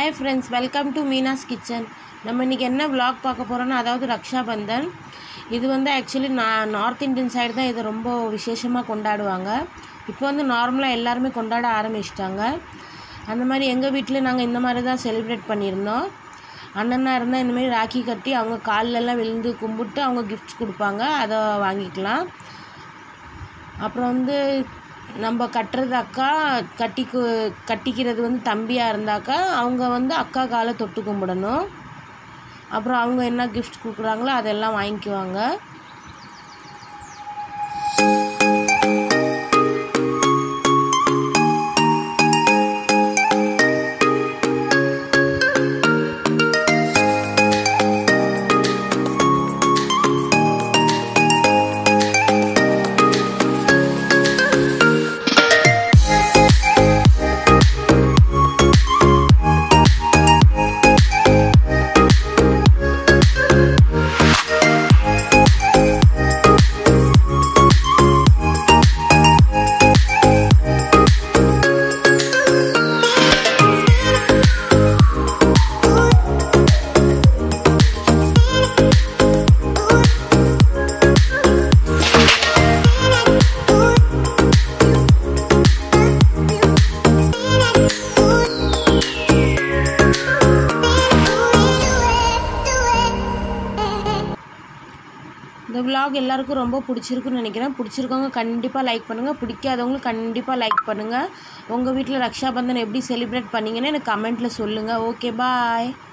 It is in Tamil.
hi friends welcome to Meena's kitchen நம்ம இன்றைக்கி என்ன vlog பார்க்க போகிறோன்னா அதாவது ரக்ஷாபந்தன் இது வந்து ஆக்சுவலி நான் நார்த் இந்தியன் சைடு தான் இதை ரொம்ப விசேஷமாக கொண்டாடுவாங்க இப்போ வந்து நார்மலாக எல்லாருமே கொண்டாட ஆரம்பிச்சிட்டாங்க அந்த மாதிரி எங்கள் வீட்டில் நாங்கள் இந்த மாதிரி தான் செலிப்ரேட் பண்ணியிருந்தோம் அண்ணனாக இருந்தால் இந்த மாதிரி ராக்கி கட்டி அவங்க கால்லெல்லாம் விழுந்து கும்பிட்டு அவங்க கிஃப்ட்ஸ் கொடுப்பாங்க அதை வாங்கிக்கலாம் அப்புறம் வந்து நம்ம கட்டுறது அக்கா கட்டிக்கு கட்டிக்கிறது வந்து தம்பியாக இருந்தாக்கா அவங்க வந்து அக்கா காலை தொட்டு கும்பிடணும் அப்புறம் அவங்க என்ன கிஃப்ட் கொடுக்குறாங்களோ அதெல்லாம் வாங்கிக்குவாங்க இந்த vlog எல்லாருக்கும் ரொம்ப பிடிச்சிருக்குன்னு நினைக்கிறேன் பிடிச்சிருக்கவங்க கண்டிப்பாக லைக் பண்ணுங்கள் பிடிக்காதவங்களும் கண்டிப்பாக லைக் பண்ணுங்கள் உங்கள் வீட்டில் ரக்ஷாபந்தன் எப்படி செலிப்ரேட் பண்ணீங்கன்னு எனக்கு கமெண்ட்டில் சொல்லுங்கள் ஓகே பாய்